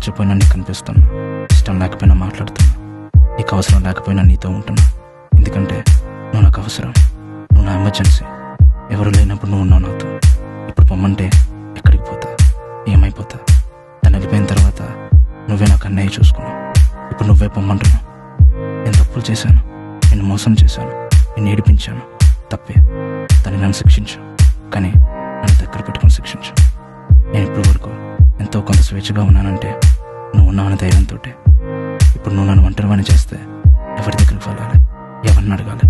నచ్చపోయినా నీకు కనిపిస్తున్నా ఇష్టం లేకపోయినా మాట్లాడుతున్నా నీకు అవసరం లేకపోయినా నీతో ఉంటున్నా ఎందుకంటే నువ్వు నాకు అవసరం నువ్వు నా ఎమర్జెన్సీ ఎవరు లేనప్పుడు నువ్వు ఉన్నావు నాతో ఇప్పుడు పొమ్మంటే ఎక్కడికి పోతా ఏమైపోతా తను వెళ్ళిపోయిన తర్వాత నువ్వే నాకు అన్నయ్య చూసుకున్నావు ఇప్పుడు నువ్వే పొమ్మంటున్నావు నేను తప్పులు చేశాను నేను మోసం చేశాను నేను ఏడిపించాను తప్పే తను నన్ను శిక్షించు కానీ నన్ను దగ్గర పెట్టుకుని శిక్షించు నేను ఇప్పుడు వరకు ఎంతో కొంత స్వేచ్ఛగా ఉన్నానంటే నువ్వు ఉన్నావని ధైర్యంతో ఇప్పుడు నువ్వు నన్ను ఒంటరివాణి చేస్తే ఎవరి దగ్గరికి వెళ్ళాలి ఎవరిని అడగాలి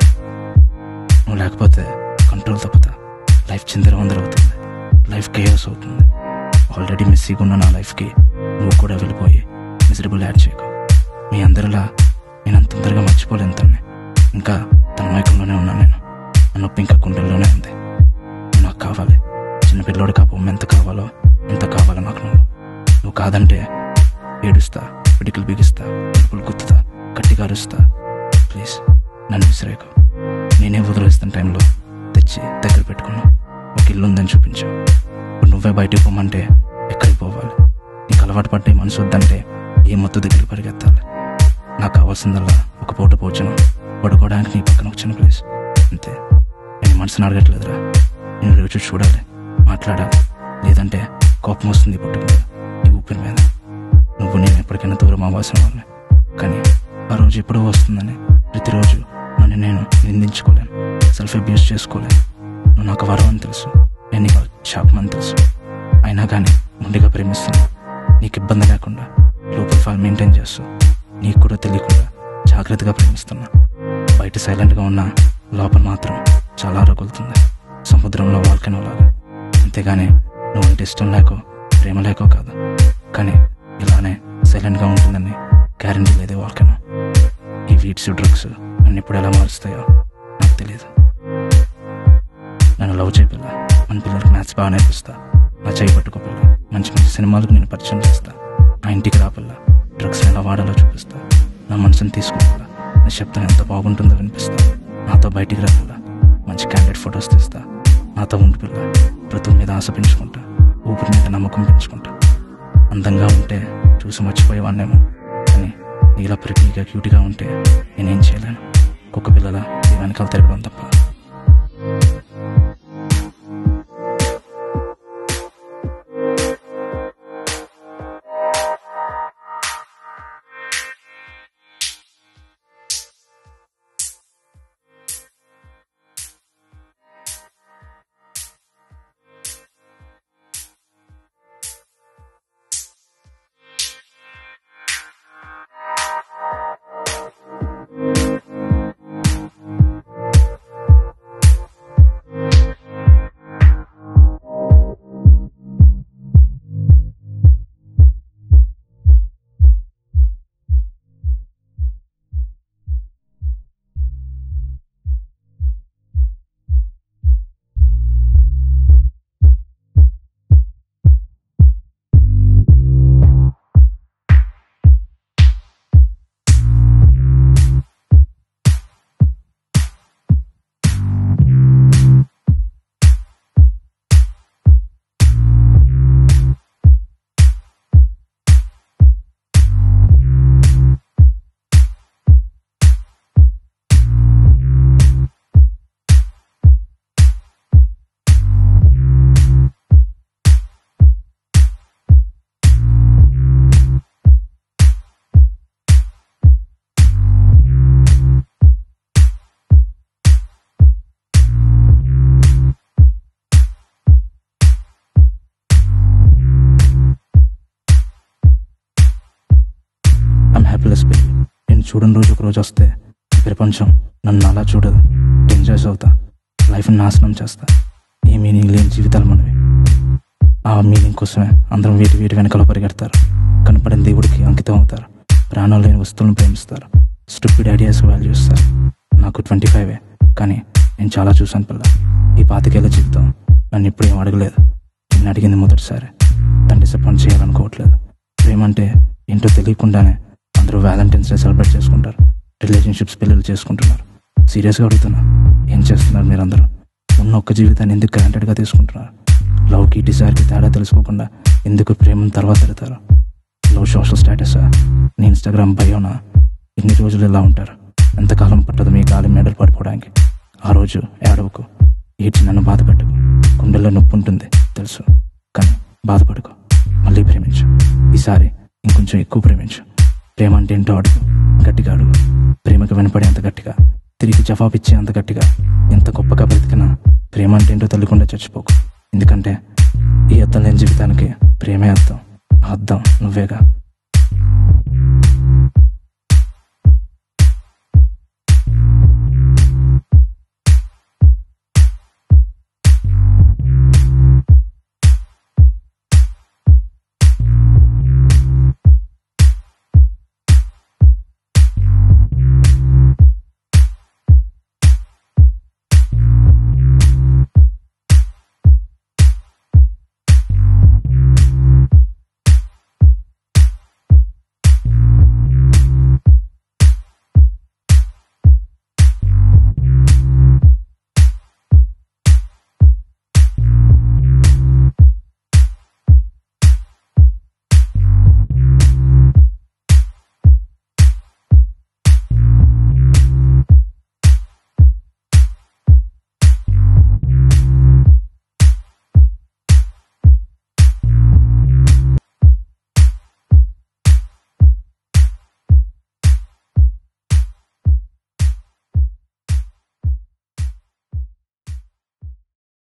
నువ్వు లేకపోతే కంట్రోల్ తప్పుతా లైఫ్ చిందర అవుతుంది లైఫ్ కేయర్స్ అవుతుంది ఆల్రెడీ మిస్సీగా ఉన్న నా లైఫ్కి నువ్వు కూడా వెళ్ళిపోయి మిజరబుల్ యాడ్ చేయకు మీ అందరిలా నేను అంత తొందరగా మర్చిపోలేను తన్ని ఇంకా తన మైకంలోనే ఉన్నాను నేను నా నొప్పి ఇంకా గుండెల్లోనే ఉంది నువ్వు నాకు కావాలి చిన్న పిల్లోడికి ఆ బొమ్మ ఎంత కావాలో ఎంత కావాలో నాకు నువ్వు నువ్వు కాదంటే ఏడుస్తా పిడికిలు బిగిస్తా పిలుపులు గుత్తుతా గట్టిగా అరుస్తా ప్లీజ్ నన్ను విసిరేకు నేనే వదిలేస్తున్న టైంలో తెచ్చి దగ్గర పెట్టుకున్నా ఒక ఇల్లు ఉందని చూపించు ఇప్పుడు నువ్వే బయటికి పోమంటే ఎక్కడికి పోవాలి నీకు అలవాటు పడ్డే మనసు వద్దంటే ఏ మొత్తం దగ్గర పరిగెత్తాలి నాకు కావాల్సిందల్లా ఒక పూట పోచను పడుకోవడానికి నీ పక్కన ఒక చిన్న ప్లేస్ అంతే నేను మనసుని అడగట్లేదురా నేను రోజు చూడాలి మాట్లాడాలి లేదంటే కోపం వస్తుంది ఈ పుట్టు మీద ఈ ఊపిరి మీద నువ్వు నేను ఎప్పటికైనా దూరం అవ్వాల్సిన వాళ్ళని కానీ ఆ రోజు ఎప్పుడో వస్తుందని ప్రతిరోజు నన్ను నేను నిందించుకోలేను సెల్ఫ్ అబ్యూస్ చేసుకోలేను నువ్వు నాకు వరం అని తెలుసు నేను నీకు శాపం అని తెలుసు అయినా కానీ ముందుగా ప్రేమిస్తున్నా నీకు ఇబ్బంది లేకుండా లో ప్రొఫైల్ మెయింటైన్ చేస్తూ నీకు కూడా తెలియకుండా జాగ్రత్తగా ప్రేమిస్తున్నా బయట సైలెంట్గా ఉన్నా లోపల మాత్రం చాలా రగులుతుంది సముద్రంలో వాల్కెనో లాగా అంతేగాని నువ్వు అంటే ఇష్టం లేకో ప్రేమ లేకో కాదు కానీ ఇలానే సైలెంట్గా ఉంటుందని గ్యారంటీ లేదే వాల్కెనో ఈ వీడ్స్ డ్రగ్స్ నన్ను ఇప్పుడు ఎలా మారుస్తాయో నాకు తెలియదు నన్ను లవ్ చేయ పిల్ల మన పిల్లలకి మ్యాథ్స్ బాగా నేర్పిస్తా నా చేయి పట్టుకో పిల్ల మంచి మంచి సినిమాలకు నేను పరిచయం చేస్తా నా ఇంటికి రా పిల్ల డ్రగ్స్ ఎలా వాడాలో చూపిస్తా నా మనసుని తీసుకో పిల్ల నా శబ్దం ఎంత బాగుంటుందో వినిపిస్తా నాతో బయటికి రా పిల్ల మంచి క్యాండిడేట్ ఫొటోస్ తీస్తా నాతో ఉండి పిల్ల బ్రతుకు మీద ఆశ పెంచుకుంటా ఊపిరి మీద నమ్మకం పెంచుకుంటా అందంగా ఉంటే చూసి మర్చిపోయేవాన్నేమో కానీ నీలా ప్రిటిగా క్యూట్గా ఉంటే నేనేం చేయలేను కుక్క పిల్లల నీ వెనకాల తిరగడం తప్ప ఐమ్ హ్యాపీలెస్ బేబీ నేను చూడని రోజు ఒక రోజు వస్తే ఈ ప్రపంచం నన్ను అలా చూడదు ఎంజాయ్స్ అవుతా లైఫ్ని నాశనం చేస్తా ఏ మీనింగ్ లేని జీవితాలు మనవి ఆ మీనింగ్ కోసమే అందరం వీటి వీటి వెనకాల పరిగెడతారు కనపడిన దేవుడికి అంకితం అవుతారు ప్రాణాలు లేని వస్తువులను ప్రేమిస్తారు స్టూపిడ్ ఐడియాస్ వాల్యూ ఇస్తారు నాకు ట్వంటీ ఫైవే కానీ నేను చాలా చూశాను పిల్ల ఈ పాతికేళ్ళ జీవితం నన్ను ఇప్పుడు ఏం అడగలేదు నేను అడిగింది మొదటిసారి దాన్ని డిసప్పాయింట్ చేయాలనుకోవట్లేదు ప్రేమ అంటే ఏంటో తెలియకుండానే అందరూ వ్యాలంటైన్స్ డే సెలబ్రేట్ చేసుకుంటారు రిలేషన్షిప్స్ పెళ్ళిళ్ళు చేసుకుంటున్నారు సీరియస్గా అడుగుతున్నా ఏం చేస్తున్నారు మీరందరూ ఉన్న ఒక్క జీవితాన్ని ఎందుకు గ్రాంటెడ్గా తీసుకుంటున్నారు లవ్కి డిజైర్కి తేడా తెలుసుకోకుండా ఎందుకు ప్రేమను తర్వాత పెడతారు సోషల్ స్టేటసా నీ ఇన్స్టాగ్రామ్ బయోనా ఇన్ని రోజులు ఇలా ఉంటారు ఎంతకాలం పట్టదు మీ గాలి మెడలు పడిపోవడానికి ఆ రోజు ఏడవకు ఏడ్చి నన్ను బాధ పెట్టకు గుండెల్లో నొప్పి ఉంటుంది తెలుసు కానీ బాధపడకు మళ్ళీ ప్రేమించు ఈసారి ఇంకొంచెం ఎక్కువ ప్రేమించు ప్రేమ అంటే ఏంటో అడుగు గట్టిగా అడుగు ప్రేమకు వినపడేంత గట్టిగా తిరిగి జవాబిచ్చే అంత గట్టిగా ఎంత గొప్పగా బ్రతికినా ప్రేమ అంటే ఏంటో తెలియకుండా చచ్చిపోకు ఎందుకంటే ఈ అర్థం లేని జీవితానికి ప్రేమే అర్థం ఆ అర్థం నువ్వేగా